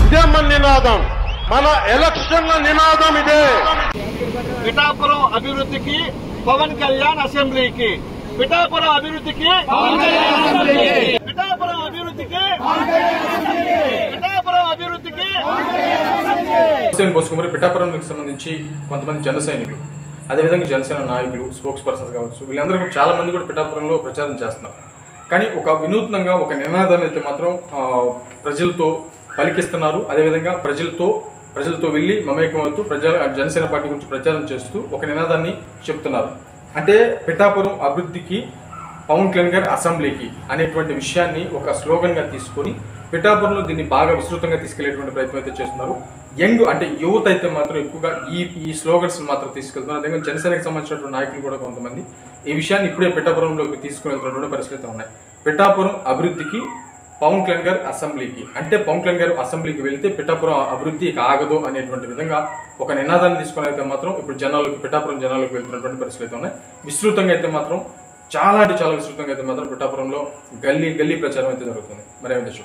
ఉద్యమ నినాదం మన ఎలక్షన్ల నినాదం ఇదే పిఠాపురం అభివృద్ధికి పవన్ కళ్యాణ్ అసెంబ్లీకి పిఠాపురం అభివృద్ధికి పిఠాపురం అభివృద్ధికి పిఠాపురం అభివృద్ధికి హుస్సేన్ బోసుకుమరి పిఠాపురంకి సంబంధించి కొంతమంది జన సైనికులు అదేవిధంగా జనసేన నాయకులు స్పోక్స్ పర్సన్స్ కావచ్చు వీళ్ళందరూ కూడా చాలా మంది కూడా పిఠాపురంలో ప్రచారం చేస్తున్నారు కానీ ఒక వినూత్నంగా ఒక నినాదాన్ని అయితే మాత్రం ఆ, ప్రజలతో పలికిస్తున్నారు అదేవిధంగా ప్రజలతో ప్రజలతో వెళ్ళి మమేకమవుతూ ప్రజా జనసేన పార్టీ గురించి ప్రచారం చేస్తూ ఒక నినాదాన్ని చెప్తున్నారు అంటే పిఠాపురం అభివృద్ధికి పవన్ కళ్యాణ్ గారి అసెంబ్లీకి అనేటువంటి విషయాన్ని ఒక స్లోగన్ గా తీసుకొని పిఠాపురంలో దీన్ని బాగా విస్తృతంగా తీసుకెళ్లేటువంటి ప్రయత్నం అయితే చేస్తున్నారు యంగ్ అంటే యువత అయితే మాత్రం ఎక్కువగా ఈ ఈ స్లోగన్స్ మాత్రం తీసుకెళ్తున్నారు అదేవిధంగా జనసేనకి సంబంధించినటువంటి నాయకులు కూడా కొంతమంది ఈ విషయాన్ని ఇప్పుడే పిఠాపురంలోకి తీసుకుని వెళ్తున్నటువంటి పరిస్థితులు ఉన్నాయి పిఠాపురం అభివృద్ధికి పవన్ కళ్యాణ్ గారు అసెంబ్లీకి అంటే పవన్ కళ్యాణ్ గారు అసెంబ్లీకి వెళితే పిఠాపురం అభివృద్ధి ఇక ఆగదు అనేటువంటి విధంగా ఒక నినాదాన్ని తీసుకుని అయితే మాత్రం ఇప్పుడు జనాలకు పిఠాపురం జనాలకు వెళ్తున్నటువంటి పరిస్థితులు అయితే ఉన్నాయి విస్తృతంగా అయితే మాత్రం చాలా అంటే చాలా విస్తృతంగా అయితే మాత్రం పిఠాపురంలో గల్లీ గల్లీ ప్రచారం అయితే జరుగుతుంది మరి ఏమైతే